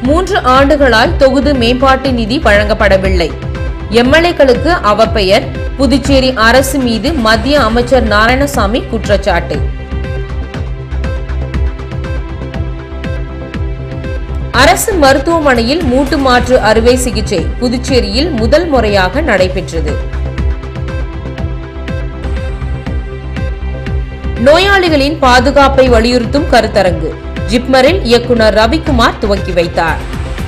மூன்று ஆண்டுகளால் தொகுதி மேம்பாட்டு நிதி வழங்கப்படவில்லை எம்எல்ஏக்களுக்கு அவப்பெயர் புதுச்சேரி அரசு மீது மத்திய அமைச்சர் நாராயணசாமி குற்றச்சாட்டு அரசு மருத்துவமனையில் மூட்டு மாற்று அறுவை சிகிச்சை புதுச்சேரியில் முதல் முறையாக நடைபெற்றது நோயாளிகளின் பாதுகாப்பை வலியுறுத்தும் கருத்தரங்கு ஜிப்மரில் இயக்குனர் ரவிக்குமார் துவக்கி வைத்தார்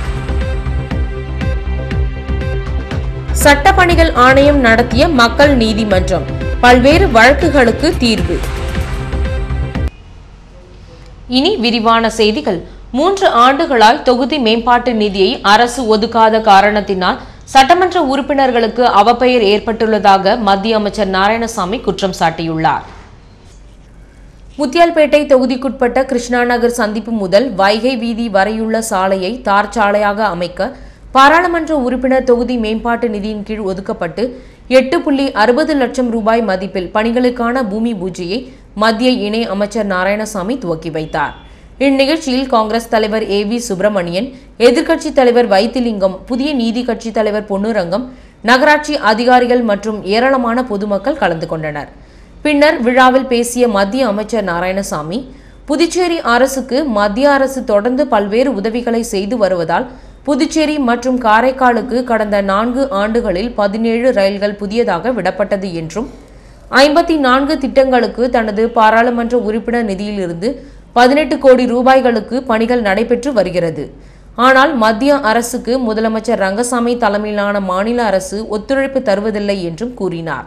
சட்டப்பணிகள் ஆணையம் நடத்திய மக்கள் நீதிமன்றம் பல்வேறு வழக்குகளுக்கு தீர்வு இனி விரிவான செய்திகள் மூன்று ஆண்டுகளால் தொகுதி மேம்பாட்டு நிதியை அரசு ஒதுக்காத காரணத்தினால் சட்டமன்ற உறுப்பினர்களுக்கு அவப்பெயர் ஏற்பட்டுள்ளதாக மத்திய அமைச்சர் நாராயணசாமி குற்றம் சாட்டியுள்ளார் முத்தியால்பேட்டை தொகுதிக்குட்பட்ட கிருஷ்ணா நகர் சந்திப்பு முதல் வைகை வீதி வரையுள்ள சாலையை தார் சாலையாக அமைக்க பாராளுமன்ற உறுப்பினர் தொகுதி மேம்பாட்டு நிதியின் கீழ் ஒதுக்கப்பட்டு எட்டு புள்ளி அறுபது லட்சம் ரூபாய் மதிப்பில் பணிகளுக்கான பூமி பூஜையை மத்திய இணை அமைச்சர் நாராயணசாமி துவக்கி வைத்தார் இந்நிகழ்ச்சியில் காங்கிரஸ் தலைவர் ஏ வி சுப்பிரமணியன் எதிர்க்கட்சித் தலைவர் வைத்திலிங்கம் புதிய நீதி கட்சித் தலைவர் பொன்னுரங்கம் நகராட்சி அதிகாரிகள் மற்றும் ஏராளமான பொதுமக்கள் கலந்து கொண்டனர் பின்னர் விழாவில் பேசிய மத்திய அமைச்சர் நாராயணசாமி புதுச்சேரி அரசுக்கு மத்திய அரசு தொடர்ந்து பல்வேறு உதவிகளை செய்து வருவதால் புதுச்சேரி மற்றும் காரைக்காலுக்கு கடந்த நான்கு ஆண்டுகளில் பதினேழு ரயில்கள் புதியதாக விடப்பட்டது என்றும் ஐம்பத்தி நான்கு திட்டங்களுக்கு தனது பாராளுமன்ற உறுப்பினர் நிதியிலிருந்து பதினெட்டு கோடி ரூபாய்களுக்கு பணிகள் நடைபெற்று வருகிறது ஆனால் மத்திய அரசுக்கு முதலமைச்சர் ரங்கசாமி தலைமையிலான மாநில அரசு ஒத்துழைப்பு தருவதில்லை என்றும் கூறினார்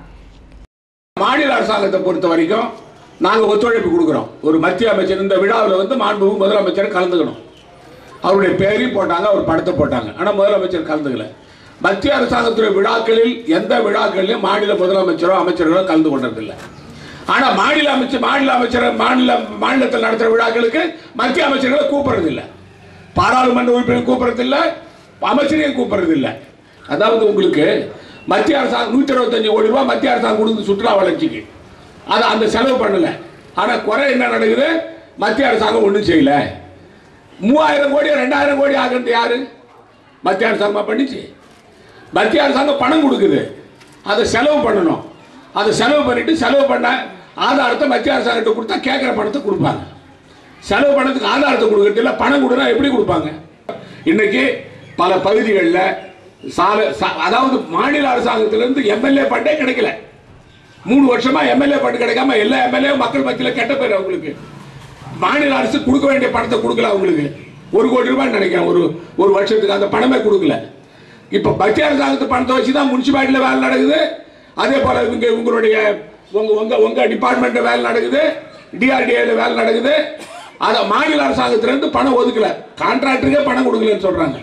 மாநில அரசாங்கத்தை பொறுத்த வரைக்கும் நாங்கள் ஒத்துழைப்பு கொடுக்குறோம் ஒரு மத்திய அமைச்சர் இந்த விழாவில் வந்து மாண்புமிகு முதலமைச்சர் கலந்துக்கணும் அவருடைய பேரையும் போட்டாங்க அவர் படத்தை போட்டாங்க ஆனால் முதலமைச்சர் கலந்துக்கல மத்திய அரசாங்கத்துடைய விழாக்களில் எந்த விழாக்களிலும் மாநில முதலமைச்சரோ அமைச்சர்களோ கலந்து கொண்டதில்லை ஆனால் மாநில அமைச்சர் மாநில அமைச்சர் மாநில மாநிலத்தில் நடத்துகிற விழாக்களுக்கு மத்திய அமைச்சர்களை கூப்பிடுறதில்லை பாராளுமன்ற உறுப்பினர் கூப்பிடுறதில்லை அமைச்சரையும் கூப்பிடுறதில்லை அதாவது உங்களுக்கு மத்திய அரசாங்கம் நூற்றி இருபத்தஞ்சு கோடி ரூபாய் மத்திய அரசாங்கம் கொடுக்குது சுற்றுலா வளர்ச்சிக்கு அதை அந்த செலவு பண்ணல ஆனால் குறை என்ன நடக்குது மத்திய அரசாங்கம் ஒன்றும் செய்யல மூவாயிரம் கோடி ரெண்டாயிரம் கோடி ஆகிறது யாரு மத்திய அரசாங்கமாக பண்ணிச்சு மத்திய அரசாங்கம் பணம் கொடுக்குது அதை செலவு பண்ணணும் அதை செலவு பண்ணிட்டு செலவு பண்ண ஆதாரத்தை மத்திய அரசாங்கத்தை கொடுத்தா கேட்குற பணத்தை கொடுப்பாங்க செலவு பணத்துக்கு ஆதாரத்தை கொடுக்கறது இல்லை பணம் கொடுனா எப்படி கொடுப்பாங்க இன்னைக்கு பல பகுதிகளில் சாலை சா- அதாவது மாநில அரசாங்கத்திலிருந்து எம்எல்ஏ ஃபண்டே கிடைக்கல மூணு வருஷமா எம்எல்ஏ ஃபண்ட் கிடைக்காம எல்லா எம்எல்ஏ மக்கள் மத்தியில் கெட்ட பேர் அவங்களுக்கு மாநில அரசு கொடுக்க வேண்டிய பணத்தை கொடுக்கல அவங்களுக்கு ஒரு கோடி ரூபாய் நினைக்கிறேன் ஒரு ஒரு வருஷத்துக்கு அந்த பணமே கொடுக்கல இப்போ மத்திய அரசாங்கத்து பணத்தை வச்சு தான் முனிசிபாலிட்டியில் வேலை நடக்குது அதே போல இவங்க உங்களுடைய உங்க உங்க உங்க டிபார்ட்மெண்ட்ல வேலை நடக்குது டிஆர்டிஏல வேலை நடக்குது அதை மாநில அரசாங்கத்திலிருந்து பணம் ஒதுக்கல கான்ட்ராக்டருக்கே பணம் கொடுக்கலன்னு சொல்றாங்க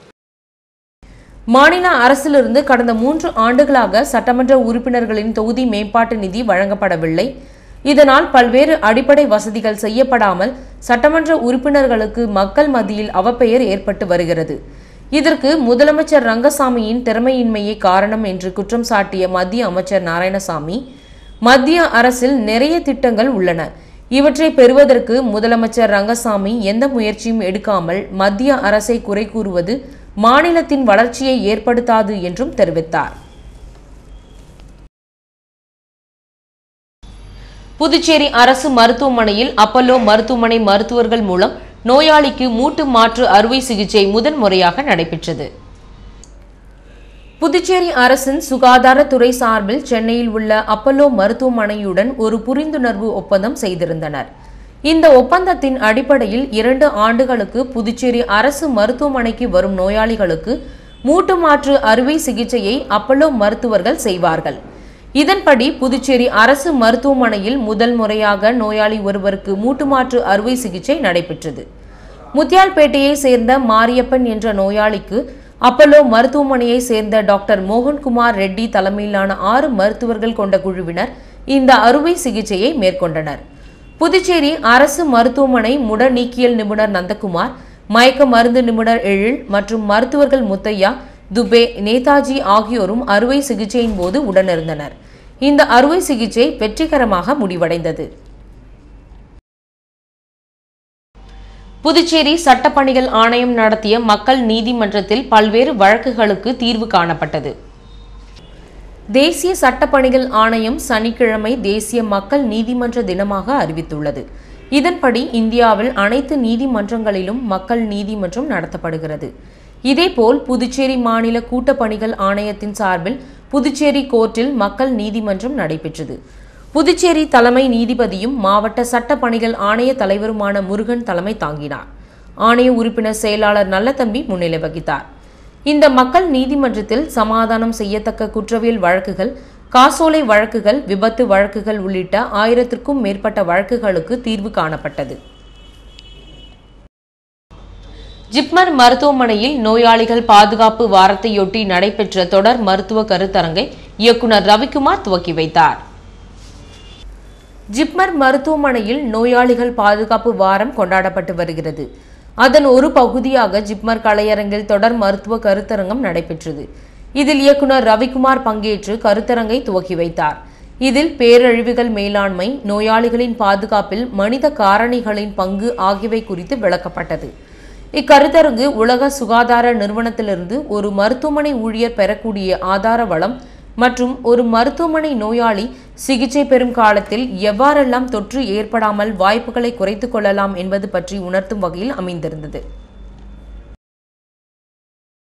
மாநில அரசிலிருந்து கடந்த மூன்று ஆண்டுகளாக சட்டமன்ற உறுப்பினர்களின் தொகுதி மேம்பாட்டு நிதி வழங்கப்படவில்லை இதனால் பல்வேறு அடிப்படை வசதிகள் செய்யப்படாமல் சட்டமன்ற உறுப்பினர்களுக்கு மக்கள் மத்தியில் அவப்பெயர் ஏற்பட்டு வருகிறது இதற்கு முதலமைச்சர் ரங்கசாமியின் திறமையின்மையே காரணம் என்று குற்றம் சாட்டிய மத்திய அமைச்சர் நாராயணசாமி மத்திய அரசில் நிறைய திட்டங்கள் உள்ளன இவற்றை பெறுவதற்கு முதலமைச்சர் ரங்கசாமி எந்த முயற்சியும் எடுக்காமல் மத்திய அரசை குறை கூறுவது மாநிலத்தின் வளர்ச்சியை ஏற்படுத்தாது என்றும் தெரிவித்தார் புதுச்சேரி அரசு மருத்துவமனையில் அப்பல்லோ மருத்துவமனை மருத்துவர்கள் மூலம் நோயாளிக்கு மூட்டு மாற்று அறுவை சிகிச்சை முதன் முறையாக நடைபெற்றது புதுச்சேரி அரசின் சுகாதாரத்துறை சார்பில் சென்னையில் உள்ள அப்பல்லோ மருத்துவமனையுடன் ஒரு புரிந்துணர்வு ஒப்பந்தம் செய்திருந்தனர் இந்த ஒப்பந்தத்தின் அடிப்படையில் இரண்டு ஆண்டுகளுக்கு புதுச்சேரி அரசு மருத்துவமனைக்கு வரும் நோயாளிகளுக்கு மூட்டு மாற்று அறுவை சிகிச்சையை அப்பல்லோ மருத்துவர்கள் செய்வார்கள் இதன்படி புதுச்சேரி அரசு மருத்துவமனையில் முதல் முறையாக நோயாளி ஒருவருக்கு மூட்டு மாற்று அறுவை சிகிச்சை நடைபெற்றது முத்தியால்பேட்டையை சேர்ந்த மாரியப்பன் என்ற நோயாளிக்கு அப்பல்லோ மருத்துவமனையை சேர்ந்த டாக்டர் மோகன்குமார் ரெட்டி தலைமையிலான ஆறு மருத்துவர்கள் கொண்ட குழுவினர் இந்த அறுவை சிகிச்சையை மேற்கொண்டனர் புதுச்சேரி அரசு மருத்துவமனை முட நீக்கியல் நிபுணர் நந்தகுமார் மயக்க மருந்து நிபுணர் எழில் மற்றும் மருத்துவர்கள் முத்தையா துபே நேதாஜி ஆகியோரும் அறுவை சிகிச்சையின் போது உடனிருந்தனர் இந்த அறுவை சிகிச்சை வெற்றிகரமாக முடிவடைந்தது புதுச்சேரி சட்டப்பணிகள் ஆணையம் நடத்திய மக்கள் நீதிமன்றத்தில் பல்வேறு வழக்குகளுக்கு தீர்வு காணப்பட்டது தேசிய சட்டப்பணிகள் ஆணையம் சனிக்கிழமை தேசிய மக்கள் நீதிமன்ற தினமாக அறிவித்துள்ளது இதன்படி இந்தியாவில் அனைத்து நீதிமன்றங்களிலும் மக்கள் நீதிமன்றம் நடத்தப்படுகிறது இதேபோல் புதுச்சேரி மாநில கூட்டப்பணிகள் ஆணையத்தின் சார்பில் புதுச்சேரி கோர்ட்டில் மக்கள் நீதிமன்றம் நடைபெற்றது புதுச்சேரி தலைமை நீதிபதியும் மாவட்ட சட்டப்பணிகள் ஆணைய தலைவருமான முருகன் தலைமை தாங்கினார் ஆணைய உறுப்பினர் செயலாளர் நல்லதம்பி முன்னிலை வகித்தார் இந்த மக்கள் நீதிமன்றத்தில் சமாதானம் செய்யத்தக்க குற்றவியல் வழக்குகள் காசோலை வழக்குகள் விபத்து வழக்குகள் உள்ளிட்ட ஆயிரத்திற்கும் மேற்பட்ட வழக்குகளுக்கு தீர்வு காணப்பட்டது ஜிப்மர் மருத்துவமனையில் நோயாளிகள் பாதுகாப்பு வாரத்தையொட்டி நடைபெற்ற தொடர் மருத்துவ கருத்தரங்கை இயக்குனர் ரவிக்குமார் துவக்கி வைத்தார் ஜிப்மர் மருத்துவமனையில் நோயாளிகள் பாதுகாப்பு வாரம் கொண்டாடப்பட்டு வருகிறது அதன் ஒரு பகுதியாக ஜிப்மர் கலையரங்கில் தொடர் மருத்துவ கருத்தரங்கம் நடைபெற்றது இதில் இயக்குனர் ரவிக்குமார் பங்கேற்று கருத்தரங்கை துவக்கி வைத்தார் இதில் பேரழிவுகள் மேலாண்மை நோயாளிகளின் பாதுகாப்பில் மனித காரணிகளின் பங்கு ஆகியவை குறித்து விளக்கப்பட்டது இக்கருத்தரங்கு உலக சுகாதார நிறுவனத்திலிருந்து ஒரு மருத்துவமனை ஊழியர் பெறக்கூடிய ஆதார வளம் மற்றும் ஒரு மருத்துவமனை நோயாளி சிகிச்சை பெறும் காலத்தில் எவ்வாறெல்லாம் தொற்று ஏற்படாமல் வாய்ப்புகளை குறைத்துக் கொள்ளலாம் என்பது பற்றி உணர்த்தும் வகையில் அமைந்திருந்தது